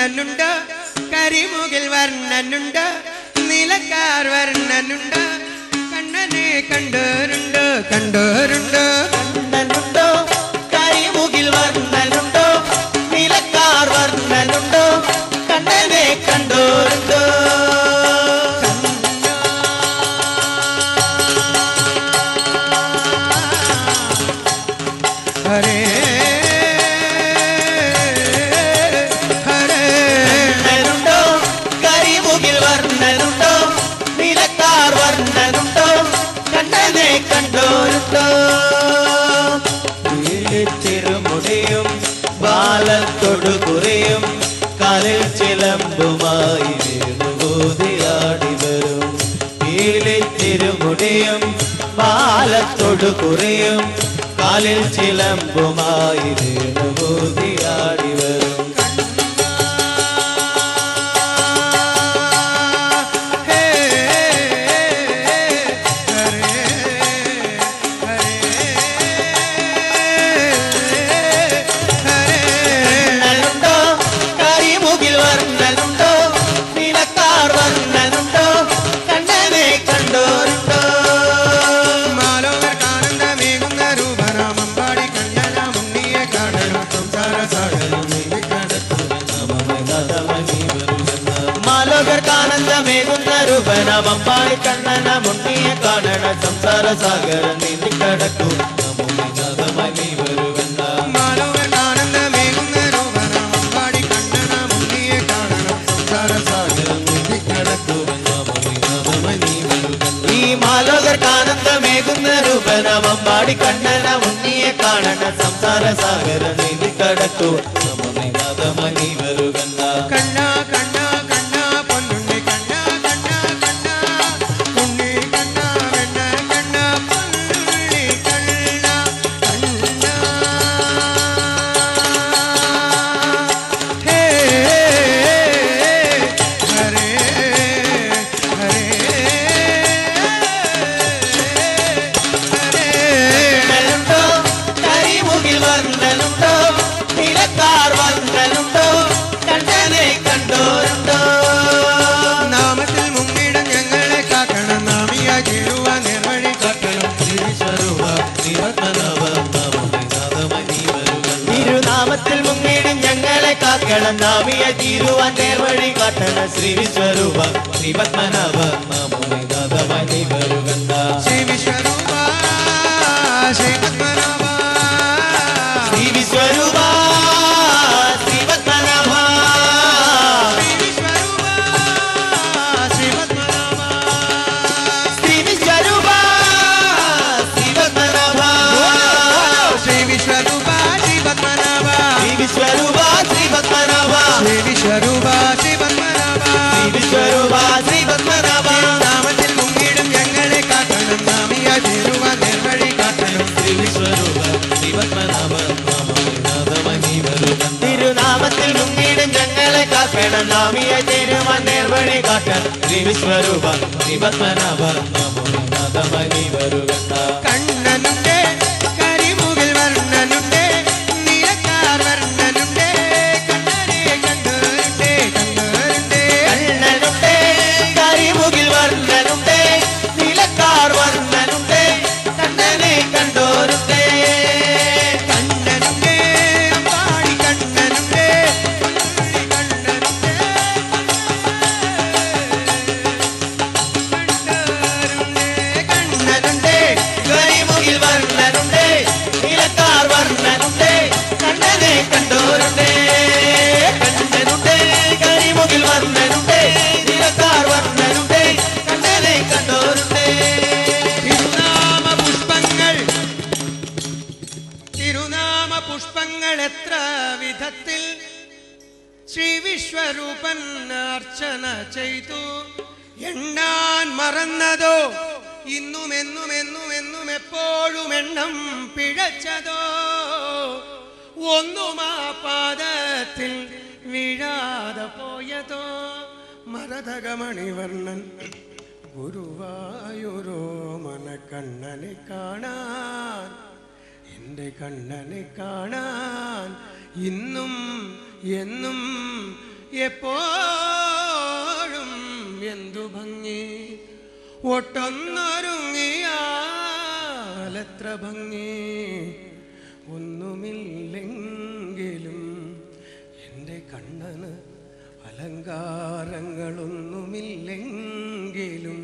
കണ്ണനുണ്ട് കരിമുകിൽ വർണ്ണനുണ്ട് നിലക്കാർ വർണ്ണനുണ്ട് കണ്ണനെ കണ്ടോരുണ്ട് കണ്ടോരുണ്ട് കണ്ണനുണ്ടോ കരിമുകിൽ വർണ്ണനുണ്ടോ നിലക്കാർ വർണ്ണനുണ്ടോ കണ്ണനെ കണ്ടോരുണ്ടോ ഹരേ ഹരേ കണ്ണനുണ്ടോ കരിമുകിൽ വർണ്ണനുണ്ടോ നിലക്കാർ വർണ്ണനുണ്ടോ കണ്ണനെ കണ്ടോരുണ്ടോ ചെറുമുടിയും ബാലത്തൊടു കുറയും കാലിൽ ചിലമ്പുമായി വീണുകൂതിയാടി വരും ചെറുമുടിയും ബാലത്തൊടു കുറയും കാലിൽ ചിലമ്പുമായി വീണുകൂതിയാടി വരും ഹേ ഹരേ ഹരേ വർണ്ണനുണ്ടോ കരിമുകിൽ വർണ്ണനുണ്ടോ നിലക്കാർ വർണ്ണനുണ്ടോ കണ്ണനെ കണ്ടോരുണ്ടോ മാലോകർ കാനന്ദമേകുന്ന രൂപനാമമ്പാടി കണ്ണനാം ഉണ്ണിയെ കാണണം സംസാര സാഗരം മാലോകർ കാനന്ദമേകുന്ന രൂപനമമ്പാടി കണ്ണന മുന്നിയെ കാണണ സംസാര സാഗര നീന്തി കടക്കൂ മാലോകർ കാനന്ദമേകുന്ന രൂപനാമമ്പാടി കണ്ണനാം ഉണ്ണിയെ കാണണം സംസാര സാഗരം ഈ മാലോകർ കാനന്ദമേകുന്ന രൂപനമമ്പാടി കണ്ണന മുന്നിയെ കാണണ സംസാര സാഗര നീന്തി കടക്കൂ നീ വരുകണ്ട കണ്ണ കണ്ണ കണ്ണ പൊന്നുണ്ണി കണ്ണ കണ്ണ കണ്ണ ഉണ്ണി കണ്ണ വെണ്ണ കണ്ണ പൊന്നുണ്ണി കണ്ണ കണ്ണ ഹേ ഹരേ ഹരേ ഹരേ വർണ്ണനുണ്ടോ കരിമുകിൽ വർണ്ണനുണ്ടോ നിലക്കാർ വർണ്ണനുണ്ടോ കണ്ണനെ കണ്ടോരുണ്ടോ നാമത്തിൽ മുങ്ങിടം ഞങ്ങളെ കാക്കണം നാമിയായി കീഴുവാൻ നേർവഴി കാക്കണം ശ്രീസ്വരൂപ തിരുനാമത്തിൽ മുങ്ങിടും ഞങ്ങളെ കാക്കണം നാമിയ തീരുവാൻ നേർവഴി കാട്ടണ ശ്രീ വിശ്വരൂപ ശ്രീ പത്മനാഭ നാമി വരുകണ്ട ശ്രീ വിശ്വരൂപ ശ്രീ പത്മനാഭ ശ്രീ വിശ്വരൂപ ശ്രീ പത്മനാഭ ശ്രീ വിശ്വരൂപ ശ്രീ പത്മനാഭ ശ്രീ വിശ്വരൂപ ശ്രീ പത്മനാഭ ശ്രീ വിശ്വരൂപ ശ്രീ പത്മനാഭ ശ്രീ വിശ്വരൂപ ശ്രീ പത്മനാഭ ശ്രീ വിശ്വരൂപ ശ്രീ പത്മനാഭ ശ്രീ വിശ്വരൂപ ശ്രീ പത്മനാഭ നാമത്തിൽ മുങ്ങിടും ഞങ്ങളെ കാക്കണം നാമിയായി തീരുവാൻ നേർവഴി കാക്കണം ശ്രീ വിശ്വരൂപ ശ്രീ പത്മനാഭ നാമി വരുകണ്ട തിരുനാമത്തിൽ മുങ്ങിടും ഞങ്ങളെ കാക്കണം നാമിയ തീരുമാൻ നേർവഴി കാട്ടൻ ശ്രീ വിശ്വരൂപ ശ്രീ പത്മനാഭ നാമി വരുകണ്ട കണ്ണനുണ്ട് കരിമുകിൽ വർണ്ണനുണ്ട് നിലക്കാർ വർണ്ണനുണ്ട് കണ്ണനെ കണ്ടോരുണ്ട് കണ്ടോരുണ്ട് കണ്ണനുണ്ട് കരിമുകിൽ വർണ്ണനുണ്ട് നിലക്കാർ വർണ്ണനുണ്ട് കണ്ണനെ കണ്ടോരുണ്ട് കണ്ണനുണ്ട് അമ്പാടി കണ്ണനുണ്ട് പൊന്നുണ്ണി കണ്ണനുണ്ട് കണ്ടോരുണ്ട് കണ്ണനുണ്ട് കരിമുകിൽ വർണ്ണനുണ്ട് നിലക്കാർ വർണ്ണനുണ്ട് കണ്ണനെ കണ്ടോരുണ്ട് കണ്ണനുണ്ട് കരിമുകിൽ വർണ്ണനുണ്ട് നിലക്കാർ വർണ്ണനുണ്ട് കണ്ണനെ കണ്ടോരുണ്ട് തിരുനാമ പുഷ്പങ്ങൾ തിരുനാമ പുഷ്പങ്ങൾ എത്ര വിധത്തിൽ ശ്രീ വിശ്വരൂപൻ അർച്ചന ചെയ്തു എണ്ണാൻ മറന്നതോ ഇന്നും എന്നും എന്നും എന്നും എപ്പോഴും എണ്ണം പിഴച്ചതോ ഒന്നും ആ പാദത്തിൽ വീഴാതെ പോയതോ മരതകമണിവർണ്ണൻ ഗുരുവായൂരോ മനക്കണ്ണനെ കാണാൻ എൻ്റെ കണ്ണനെ കാണാൻ ഇന്നും എന്നും എപ്പോഴും എന്തു ഭംഗി ഒട്ടൊന്നൊരുങ്ങിയാലെത്ര ഭംഗി ഒന്നുമില്ലെങ്കിലും എൻ്റെ കണ്ണന് അലങ്കാരങ്ങളൊന്നുമില്ലെങ്കിലും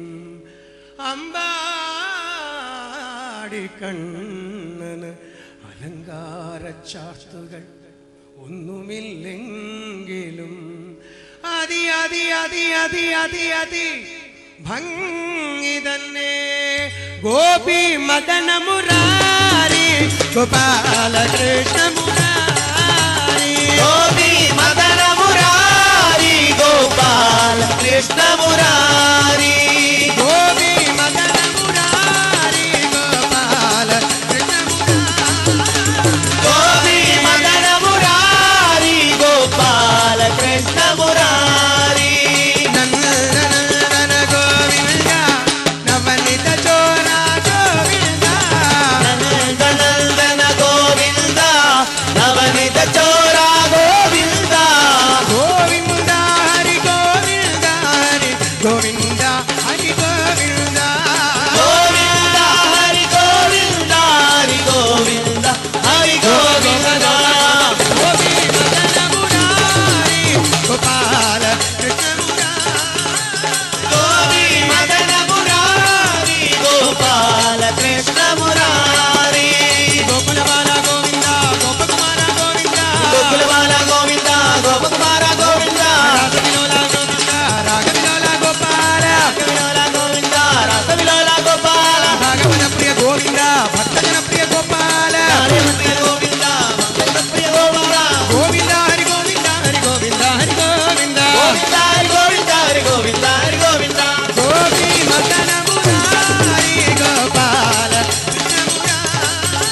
അമ്പാടി കണ്ണന് അലങ്കാര ചാർത്തുകൾ ഒന്നുമില്ലെങ്കിലും അതി അതി അതി അതി അതി അതി ഭംഗി തന്നെ ഗോപി മദന മുരാരി ഗോപാലകൃഷ്ണ മുരാരി ഗോപി മദന മുരാരി ഗോപാല കൃഷ്ണ മുരാരി ഗോപി മദന മുരാരി ഗോപാലകൃഷ്ണ മുരാരി ഗോപി മദന മുരാരി ഗോപാല കൃഷ്ണ മുരാരി നന്ദനന്ദന ഗോവിന്ദ നവനിത ചോര ഗോവിന്ദ നന്ദനന്ദന ഗോവിന്ദ നവനിത ചോര ഗോവിന്ദ ഗോവിന്ദ ഹരി ഗോവിന്ദ ഹരി ഗോവിന്ദ ഹരി ഗോവിന്ദ ഗോവിന്ദ ഹരി ഗോവിന്ദ ഹരി ഗോവിന്ദ ഹരി ഗോവിന്ദ ഗോപി മദന മുരാരി ഗോപാല കൃഷ്ണ മുരാരി ഗോപി മദന മുരാരി ഗോപാല കൃഷ്ണ മുരാരി ഗോകുലബാല ഗോവിന്ദ ഗോപകുമാര ഗോവിന്ദ ഗോകുലബാല ഗോവിന്ദ ഗോപകുമാര ഗോവിന്ദ രാഗവിലോല ഗോവിന്ദ രാഗവിലോല ഗോപാല വിലോല ഗോവിന്ദ രസവിലോല ഗോപാല ഭാഗവത പ്രിയ ഗോവിന്ദ ഭക്തജന പ്രിയ ഗോപാല പ്രിയ ഗോവിന്ദ പ്രിയ ഗോവിന്ദ ഗോവിന്ദ ഹരി ഗോവിന്ദ ഹരി ഗോവിന്ദ ഹരി ഗോവിന്ദ ഗോവിന്ദ ഹരി ഗോവിന്ദ ഹരി ഗോവിന്ദ ഹരി ഗോവിന്ദ ഗോപി മദന മുരാരി ഗോപാല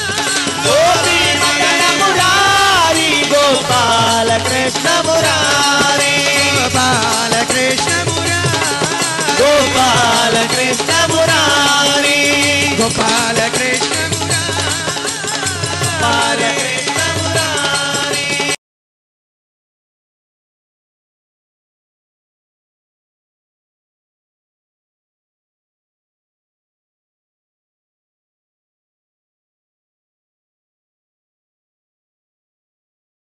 കൃഷ്ണ മുരാരി ഗോപി മദന മുരാരി ഗോപാല കൃഷ്ണ മുരാരി